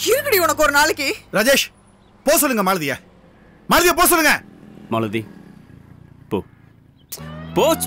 இருக்குடி உனக்கு ஒரு நாளைக்கு ராஜேஷ் போ சொல்லுங்க மாலதிய மாலதிய போ சொல்லுங்க மாலதி போ போச்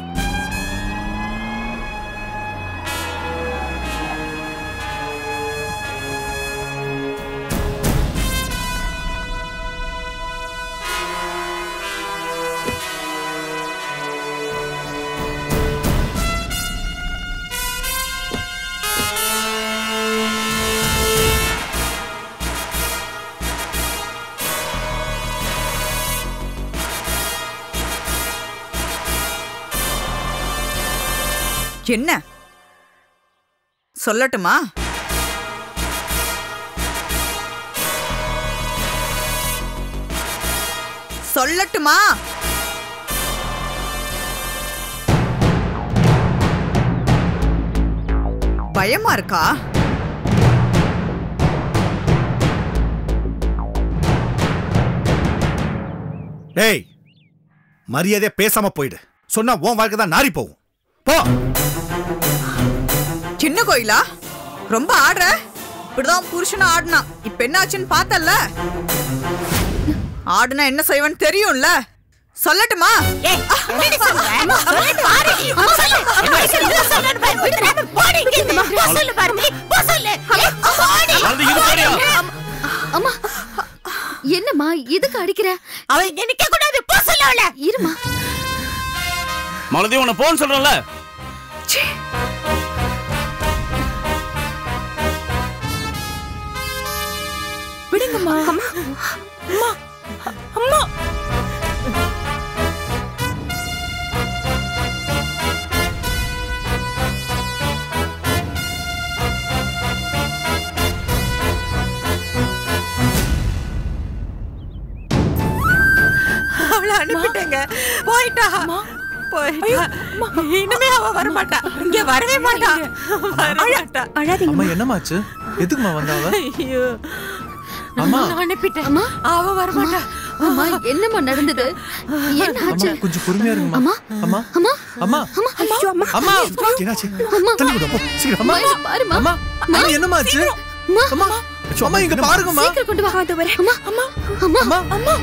என்ன சொல்லட்டுமா சொல்லட்டுமா பயமா இருக்கா டேய் மரியாதையா பேசாம போயிடு சொன்னா உன் வாழ்க்கை தான் நாரி போகும் போ சின்ன கோயிலா ரொம்ப ஆடுற இப்படிதான் புருஷனும் ஆடினா இப்ப என்ன ஆச்சுன்னு பார்த்தல்ல ஆடுனா என்ன செய்வேன்னு தெரியும்ல சொல்லட்டுமா மாலதி இது போறியா அம்மா என்னம்மா எதுக்கு அடிக்கிற அவன் நினைக்க கூடாது போ சொல்ல அவள இருமா மாலதி உன்னை போன்னு சொல்றேன்ல விடுங்கம்மா அம்மா அம்மா அம்மா அவளை அனுப்பிட்டேங்க போயிட்டா போயிட்டா இனிமே அவ வர மாட்டா இங்க வரவே மாட்டா வரமாட்டா அம்மா என்னமாச்சு எதுக்குமா வந்தாவ ஐயோ அம்மா அனுப்பிட்டேன் அம்மா அவ வர மாட்டா அம்மா என்னம்மா நடந்தது என்ன ஆச்சு அம்மா கொஞ்சம் பொறுமையா இருங்கம்மா அம்மா அம்மா அம்மா அம்மா அம்மா ஐயோ அம்மா அம்மா என்னாச்சு அம்மா தள்ளி விடு போ சீக்கிரம் அம்மா இங்க பாரும்மா அம்மா அம்மா என்னமாச்சு அம்மா அம்மா அம்மா இங்க பாருங்கம்மா சீக்கிரம் கொண்டு வா அது வரேன் அம்மா அம்மா அம்மா அம்மா அம்மா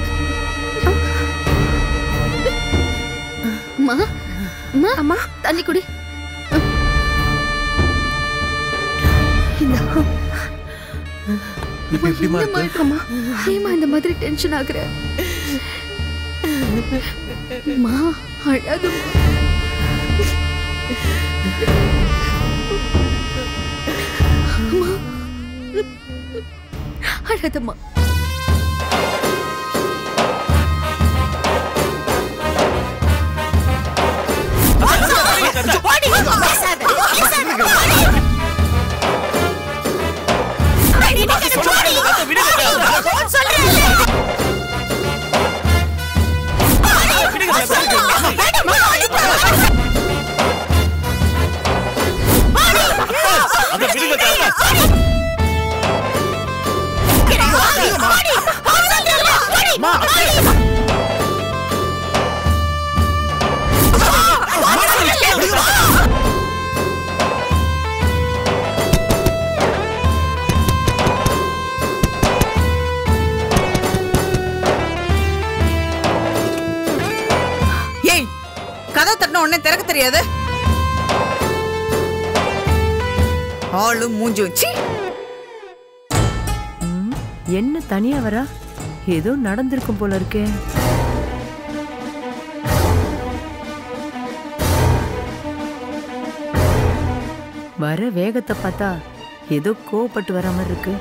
அம்மா அம்மா அம்மா தண்ணி குடி இந்தா. இப்ப எப்படிமா என்னம்மா இருக்கு இருக்கம்மா ஏமா இந்த மாதிரி டென்ஷன் ஆகுற அம்மா அழாதம்மா அம்மா அழாதம்மா ஓடி பேசாத பேசாத ஓடி நினைக்க ஓடி போன் சொல்றேன் அதை விடுங்க தாத்தா. ஏய் கதவு தட்டின உடனே திறக்க தெரியாது ஆளு மூஞ்சி வச்சு என்ன தனியா வரா ஏதோ நடந்திருக்கும் போல இருக்கே வர வேகத்தை பார்த்தா ஏதோ கோவப்பட்டு வர மாதிரி இருக்கு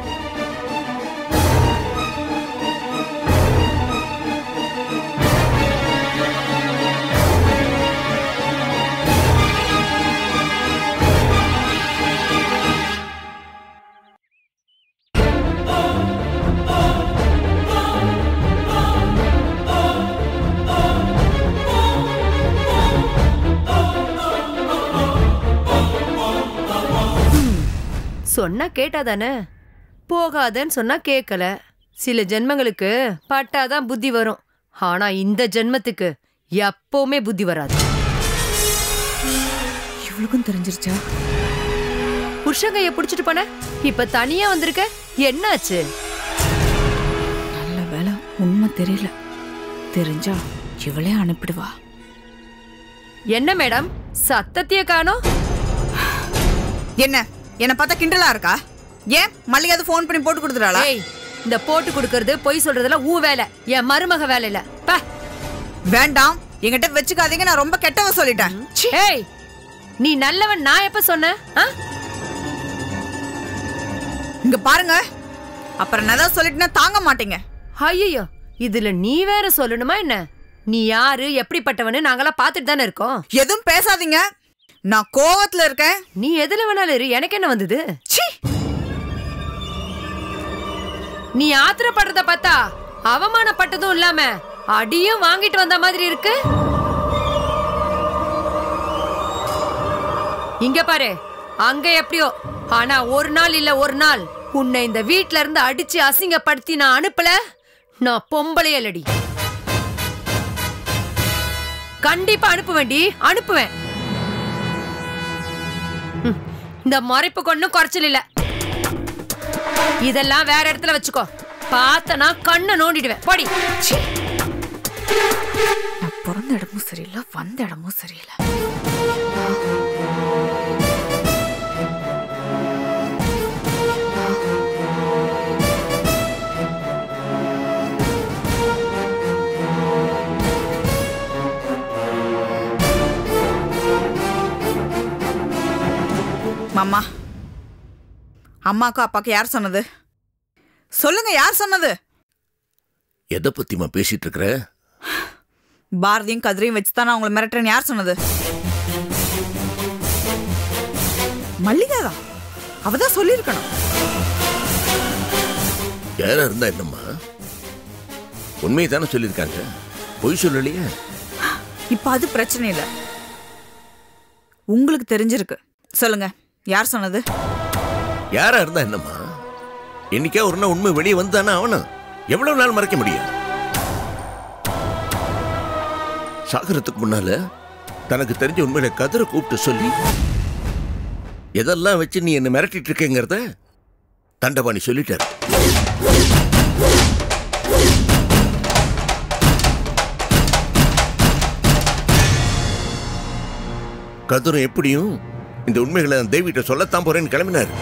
சொன்னா கேட்டாதானே போகாதன்னு சொன்னா கேட்கல சில ஜென்மங்களுக்கு பட்டாதான் புத்தி வரும் ஆனா இந்த ஜென்மத்துக்கு எப்பவுமே புத்தி வராது இவளுக்கும் தெரிஞ்சிருச்சா புருஷங்கைய புடிச்சிட்டு போன இப்ப தனியா வந்திருக்க என்னாச்சு நல்ல வேலை உண்மை தெரியல தெரிஞ்சா இவளே அனுப்பிடுவா என்ன மேடம் சத்தத்தைய காணோம் என்ன என்ன பார்த்தா கிண்டலா இருக்கா ஏன் மல்லிகாவது ஃபோன் பண்ணி போட்டு கொடுத்துட்டாளா ஏய் இந்த போட்டு கொடுக்கறது பொய் சொல்றதெல்லாம் ஊ வேலை என் மருமக வேலை இல்ல பா வேண்டாம் என்கிட்ட வச்சுக்காதீங்க நான் ரொம்ப கெட்டவ சொல்லிட்டேன் ச்சீ. ஏய் நீ நல்லவன் நான் எப்ப சொன்னேன் ஆ? இங்க பாருங்க அப்புறம் நான் ஏதாவது சொல்லிட்டுனா தாங்க மாட்டீங்க ஐயையோ இதுல நீ வேற சொல்லணுமா என்ன நீ யாரு எப்படிப்பட்டவன்னு நாங்கெல்லாம் பார்த்துட்டு தானே இருக்கோம் எதுவும் பேசாதீங்க நான் கோவத்துல இருக்கேன் நீ எதுல வேணாலும் இரு எனக்கு என்ன வந்தது ச்சீ நீ ஆத்திரப்படுறத பார்த்தா அவமானப்பட்டதும் இல்லாம அடியும் வாங்கிட்டு வந்த மாதிரி இருக்கு இங்க பாரு அங்க எப்படியோ ஆனா ஒரு நாள் இல்ல ஒரு நாள் உன்னை இந்த வீட்ல இருந்து அடிச்சு அசிங்கப்படுத்தி நான் அனுப்பல நான் பொம்பளையலடி கண்டிப்பா அனுப்புவேன்டி அனுப்புவேன் ம், இந்த மறைப்பு கொன்னும் குறைச்சல் இல்ல இதெல்லாம் வேற இடத்துல வச்சுக்கோ பார்த்தனா கண்ணை நோண்டிடுவேன் போடி ச்சீ. நான் பிறந்த இடமும் சரியில்லை வந்த இடமும் சரியில்லை மாமா அம்மாக்கும் அப்பாக்கும் யார் சொன்னது சொல்லுங்க யார் சொன்னது எதை பத்திமா பேசிட்டு இருக்கிற பாரதியும் கதிரையும் வச்சு தான் உங்களை மிரட்டுறேன்னு யார் சொன்னது மல்லிகாதான் அவதான் சொல்லியிருக்கணும் யாரா இருந்தா என்னம்மா உண்மையை தானே சொல்லியிருக்காங்க பொய் சொல்லலையே இப்ப அது பிரச்சனை இல்லை உங்களுக்கு தெரிஞ்சிருக்கு சொல்லுங்க யார் சொன்னது யாரா இருந்தா என்னம்மா என்னைக்கா ஒரு நாள் உண்மை வெளியே வந்தானே அவனும் எவ்வளவு நாள் மறைக்க முடியும் சாகரத்துக்கு முன்னால தனக்கு தெரிஞ்ச உண்மையில கதிரை கூப்பிட்டு சொல்லி எதெல்லாம் வச்சு நீ என்ன மிரட்டிட்டு இருக்கேங்கிறத தண்டபாணி சொல்லிட்டாரு கதிரும் எப்படியும் இந்த உண்மைகளை நான் தேவிகிட்ட சொல்லத்தான் போறேன்னு கிளம்பினாரு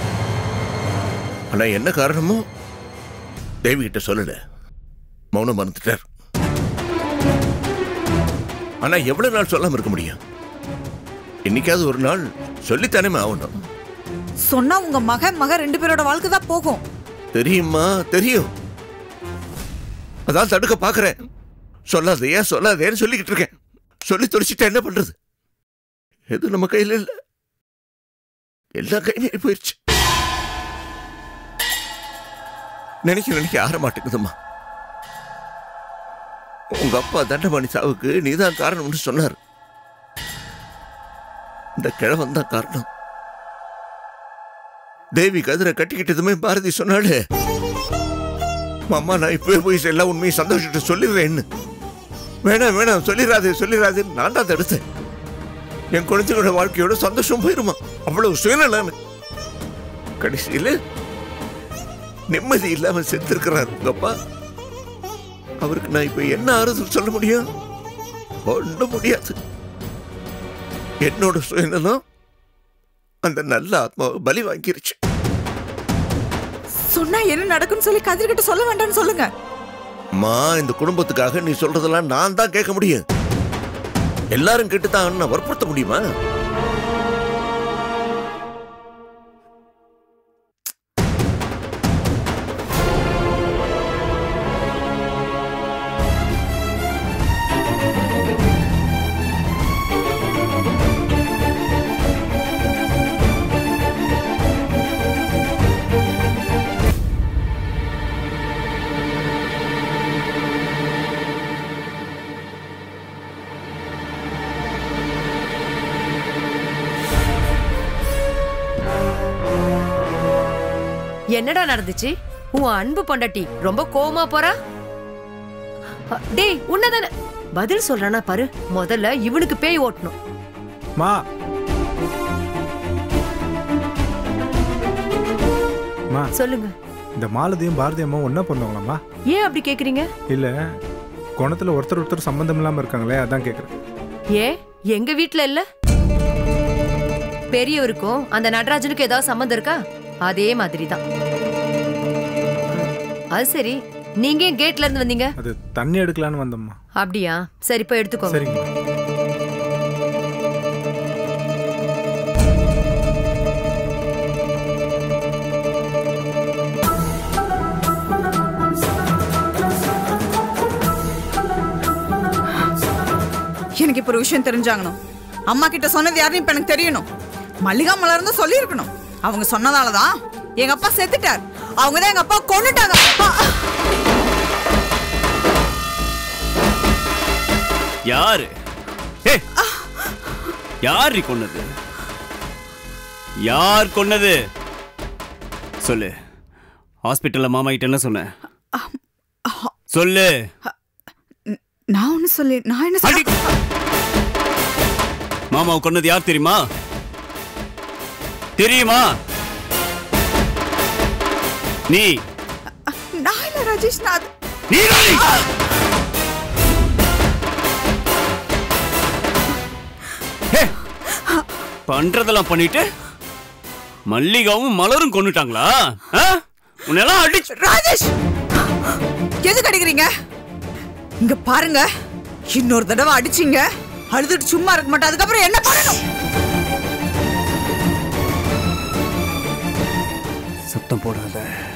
ஆனா என்ன காரணமோ தேவிகிட்ட சொல்லல மௌனம் மறந்துட்டார் ஆனா எவ்வளவு நாள் சொல்லாம இருக்க முடியும் என்னைக்காவது ஒரு நாள் சொல்லித்தானே ஆகணும் சொன்னா உங்க மகன் மக ரெண்டு பேரோட வாழ்க்கை தான் போகும் தெரியுமா தெரியும் அதான் தடுக்க பாக்குறேன் சொல்லாதையா சொல்லாதேன்னு சொல்லிக்கிட்டு இருக்கேன் சொல்லி தொலைச்சிட்டா என்ன பண்றது எது நம்ம கையில இல்ல எல்லாம் கை மீறி போயிடுச்சு நினைக்க நினைக்க ஆற மாட்டேங்குதும்மா உங்க அப்பா தண்டபாணி சாவுக்கு நீதான் காரணம்னு சொன்னார் இந்த கிழவன் தான் காரணம் தேவி கதிரை கட்டிக்கிட்டதுமே பாரதி சொன்னாடு மாமா நான் இப்பவே போய் எல்லா உண்மையும் சந்தோஷத்தை சொல்லிடுறேன்னு வேணாம் வேணாம் சொல்லிடாதே சொல்லிடாதே நான் தான் தடுத்தேன் என் குழந்தையோட வாழ்க்கையோட சந்தோஷம் போயிருமா அவ்வளவு சுயநலான்னு கடைசியில நிம்மதி இல்லாம செத்துருக்கிறார் உங்க அப்பா அவருக்கு நான் இப்ப என்ன ஆறுதல் சொல்ல முடியும் ஒன்றும் முடியாது என்னோட சுயநலம் அந்த நல்ல ஆத்மாவை பலி வாங்கிருச்சு சொன்னா என்ன நடக்கும்னு சொல்லி கதிர்கிட்ட சொல்ல வேண்டாம்னு சொல்லுங்க அம்மா இந்த குடும்பத்துக்காக நீ சொல்றதெல்லாம் நான் தான் கேட்க முடியும் எல்லாரும் கேட்டு தான் நான் வற்புறுத்த முடியுமா என்னடா நடந்துச்சு உன் அன்பு பொண்டாட்டி ரொம்ப கோவமா போறா அ, டேய் உன்னதானே பதில் சொல்றானா பாரு முதல்ல இவனுக்கு பேய் ஓட்டணும் மா அம்மா சொல்லுங்க இந்த மாலதியும் பாரதி அம்மா ஒன்றா பிறந்தவங்களாம்மா ஏன் அப்படி கேக்குறீங்க இல்லை குணத்தில் ஒருத்தர் ஒருத்தர் சம்மந்தம் இல்லாமல் இருக்காங்களே அதான் கேட்குறேன் ஏன் எங்க வீட்ல இல்ல பெரியவருக்கும் அந்த நடராஜனுக்கும் ஏதாவது சம்மந்தம் இருக்கா அதே மாதிரி தான் அது சரி நீங்க ஏன் கேட்ல இருந்து வந்தீங்க அது தண்ணி எடுக்கலான்னு வந்தோம்மா அப்படியா சரி போய் எடுத்துக்கோங்க சரிங்க எனக்கு இப்ப ஒரு விஷயம் தெரிஞ்சாங்கணும் அம்மா கிட்ட சொன்னது யாருன்னு இப்ப எனக்கு தெரியணும் மல்லிகா மலர்ந்து சொல்லியிருக்கணும் அவங்க சொன்னதாலதான் எங்க அப்பா செத்துட்டார் அவங்க தான் எங்க அப்பா கொண்டுட்டாங்க யாரு ஏ யார் நீ கொன்னது யார் கொன்னது சொல்லு ஹாஸ்பிட்டல்ல மாமா கிட்ட என்ன சொன்ன சொல்லு நான் ஒண்ணு சொல்லி நான் என்ன அடி. சொல்ல மாமாவை கொன்னது யார் தெரியுமா தெரியுமா நீ நான் இல்ல ராஜேஷ் நான் அது- நீ பண்றதெல்லாம் பண்ணிட்டு மல்லிகாவும் மலரும் கொன்னுட்டாங்களா ஆ? உன்னெல்லாம் அடிச்சு ராஜேஷ் எதுக்கு அடிக்கிறீங்க இங்க பாருங்க இன்னொரு தடவை அடிச்சீங்க அழுதுட்டு சும்மா இருக்க மாட்டேன் அதுக்கப்புறம் என்ன பண்ணணும் சத்தம் போடாத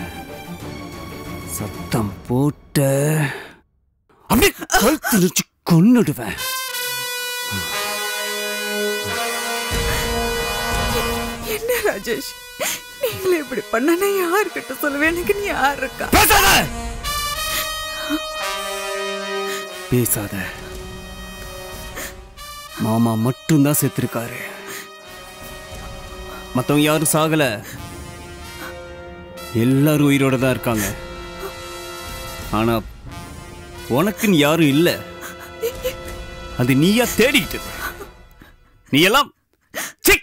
சத்தம் போட்ட அப்படியே கழுத்து நிச்சு கொன்னுடுவேன் என்ன ராஜேஷ் நீங்களே இப்படி பண்ண நான் யாருக்கிட்ட சொல்லுவேன் எனக்கு நீ யார் இருக்கா பேசாத பேசாத மாமா மட்டும்தான் செத்துருக்காரு மத்தவங்க யாரும் சாகல எல்லாரும் உயிரோட தான் இருக்காங்க ஆனா உனக்குன்னு யாரும் இல்ல அது நீயா தேடிக்கிட்டு இருக்க. நீ எல்லாம் சி!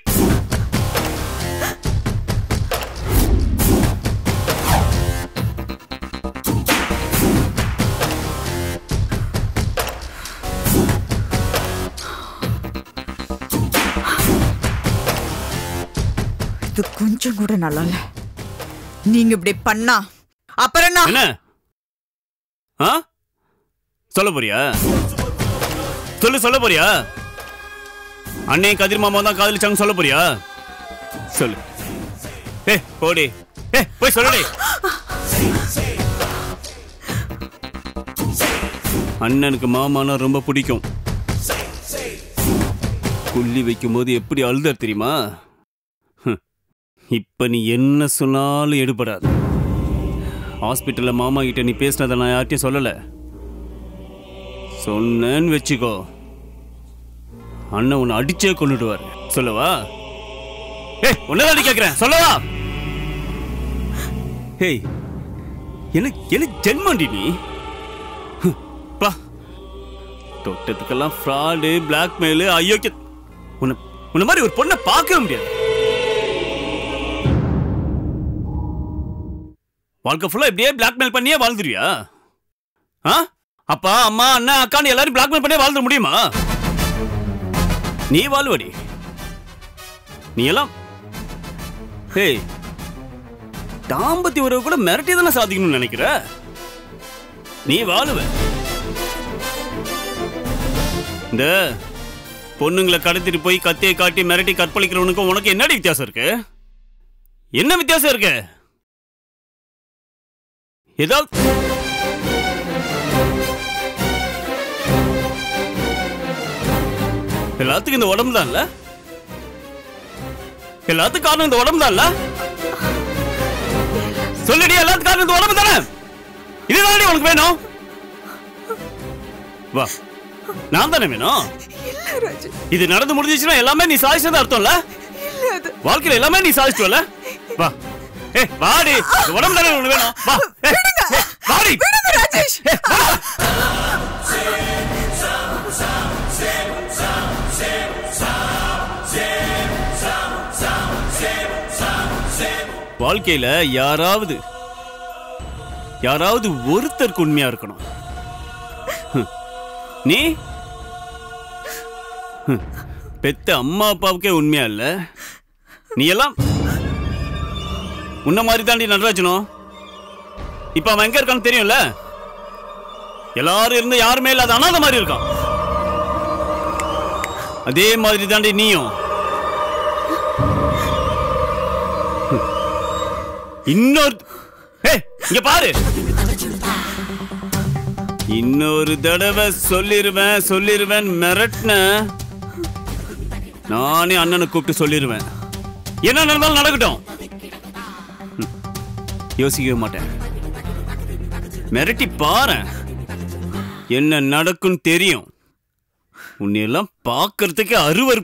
இது கொஞ்சம் கூட நல்லா இல்ல நீங்க இப்படி பண்ணா அப்புறம் என்ன என்ன ஆ சொல்ல போறியா சொல்லு சொல்ல போறியா அண்ணே கதிர் மாமா தான் காதலிச்சாங்க சொல்ல போறியா சொல்லு ஏ போடி ஏ போய் சொல்லுடி அண்ணனுக்கு மாமானா ரொம்ப பிடிக்கும் குள்ளி வைக்கும்போது எப்படி அழுதார் தெரியுமா ஹம். இப்ப நீ என்ன சொன்னாலும் எடுபடாது ஹாஸ்பிட்டல்ல மாமா கிட்ட நீ பேசினதை நான் யார்கிட்டயும் சொல்லல சொன்னேன்னு வச்சுக்கோ அண்ணன் உன்னை அடிச்சே கொண்டுடுவார் சொல்லவா ஏய் உன்னதான் கேக்குறேன் சொல்லவா ஏய் என்ன என்ன ஜென்மண்டி நீ ஹம், பா தொட்டத்துக்கெல்லாம் ஃப்ராடு பிளாக்மெயிலு அயோக்கிய உன்னை உன்ன மாதிரி ஒரு பொண்ணை பார்க்கவே முடியாது வாழ்க்கை ஃபுல்லா இப்படியே பிளாக்மெயில் பண்ணியே வாழ்ந்துருவியா ஆ அப்பா அம்மா அண்ணா அக்கான்னு எல்லாரும் பிளாக்மெயில் பண்ணியே வாழ்ந்துட முடியுமா நீ வாழ்வடி நீ எல்லாம் ஹேய் தாம்பத்திய உறவு கூட மிரட்டி தானே சாதிக்கணும்னு நினைக்கிற நீ வாழுவ இந்த பொண்ணுங்களை கடத்திட்டு போய் கத்தியை காட்டி மிரட்டி கற்பழிக்கிறவனுக்கும் உனக்கு என்னடி வித்தியாசம் இருக்கு என்ன வித்தியாசம் இருக்கு ஏதாவது எல்லாத்துக்கும் இந்த உடம்பு தான் எல்லாத்துக்கும் காரணம் இந்த உடம்பு தான் சொல்லுடி எல்லாத்துக்கும் காரணம் இந்த உடம்பு தானே இதுதானடி உனக்கு வேணும் வா நான் தானே வேணும் இது நடந்து முடிஞ்சிச்சுன்னா எல்லாமே நீ சாதிச்சது அர்த்தம்ல வாழ்க்கையில எல்லாமே நீ சாதிச்சுவல வா ஏ வாடி இந்த உடம்பு தானே உனக்கு வேணும் வா ஏய், ஏய், வாடி ராஜேஷ் ஏய், வா. வாழ்க்கையில யாராவது யாராவது ஒருத்தருக்கு உண்மையா இருக்கணும் ஹம். நீ ஹம். பெத்த அம்மா அப்பாவுக்கே உண்மையா இல்ல நீ எல்லாம் உன்ன மாதிரி தாண்டி நடராஜனும் இப்ப அவன் எங்க இருக்கான்னு தெரியும்ல எல்லாரும் இருந்து யாருமே இல்லாத அனாதை மாதிரி இருக்கான் அதே மாதிரி தாண்டி நீயும் ஹம். இன்னொரு ஏய், இங்க பாரு இன்னொரு தடவை சொல்லிருவேன் சொல்லிருவேன் மிரட்டின நானே அண்ணனை கூப்பிட்டு சொல்லிருவேன் என்ன நடந்தாலும் நடக்கட்டும் ம். யோசிக்கவே மாட்டேன் மிரட்டி பாரேன் என்ன நடக்கும் தெரியும் உன்னையெல்லாம் பார்க்கறதுக்கு அருவர்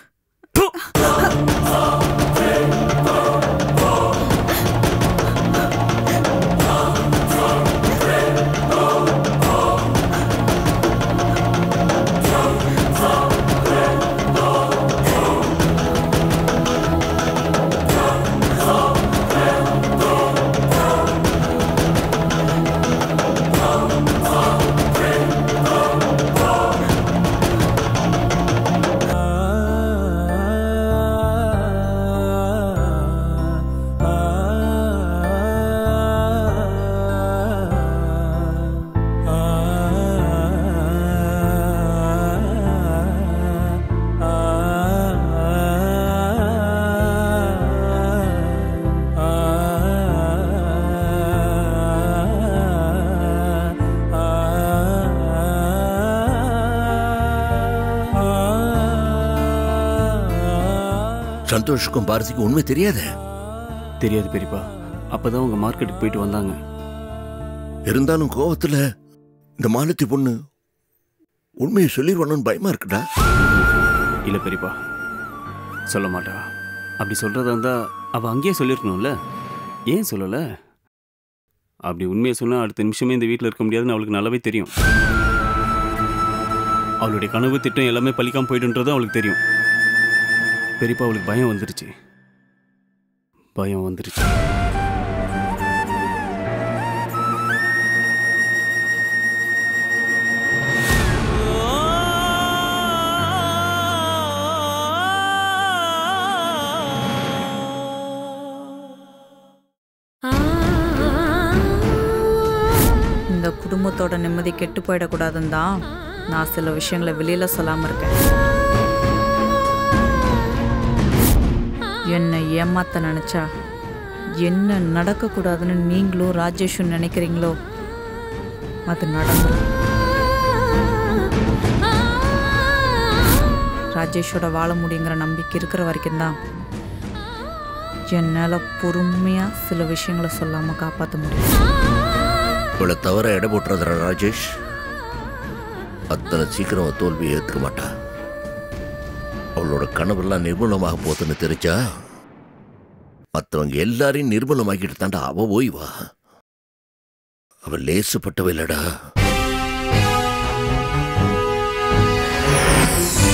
சந்தோஷுக்கும் பாரதிக்கும் உண்மை தெரியாது தெரியாது பெரியப்பா அப்பதான் உங்க மார்க்கெட்டுக்கு போயிட்டு வந்தாங்க இருந்தாலும் கோவத்துல இந்த மாலத்தி பொண்ணு உண்மையை சொல்லிடுவானு பயமா இருக்குடா இல்ல பெரியப்பா சொல்ல மாட்டா அப்படி சொல்றதா இருந்தா அவ அங்கேயே சொல்லியிருக்கணும்ல ஏன் சொல்லல அப்படி உண்மையை சொன்னா அடுத்த நிமிஷமே இந்த வீட்டில் இருக்க முடியாதுன்னு அவளுக்கு நல்லாவே தெரியும் அவளுடைய கனவு திட்டம் எல்லாமே பலிக்காம போயிட்டுன்றது அவளுக்கு தெரியும் பெரியப்பா அவளுக்கு பயம் வந்துருச்சு பயம் வந்துருச்சு இந்த குடும்பத்தோட நிம்மதி கெட்டு போயிடக்கூடாதுன்னு தான் நான் சில விஷயங்களை வெளியில சொல்லாம இருக்கேன் என்னை ஏமாத்த நினைச்சா என்ன நடக்கக்கூடாதுன்னு நீங்களும் ராஜேஷும் நினைக்கிறீங்களோ அது நடந்துரும் ராஜேஷோட வாழ முடியுங்கிற நம்பிக்கை இருக்கிற வரைக்கும் தான் என்னால் பொறுமையாக சில விஷயங்களை சொல்லாமல் காப்பாற்ற முடியும் இவளை தவிர எடை போட்டுறதுடா ராஜேஷ் அத்தனை சீக்கிரம் அவ தோல்வியை ஏற்றுக்க மாட்டா அவளோட கனவெல்லாம் நிர்மூலமாக போகுதுன்னு தெரிஞ்சா மற்றவங்க எல்லாரையும் நிர்மூலமாக்கிட்டு தாண்டா அவ ஓய்வா அவ லேசுப்பட்டவ இல்லடா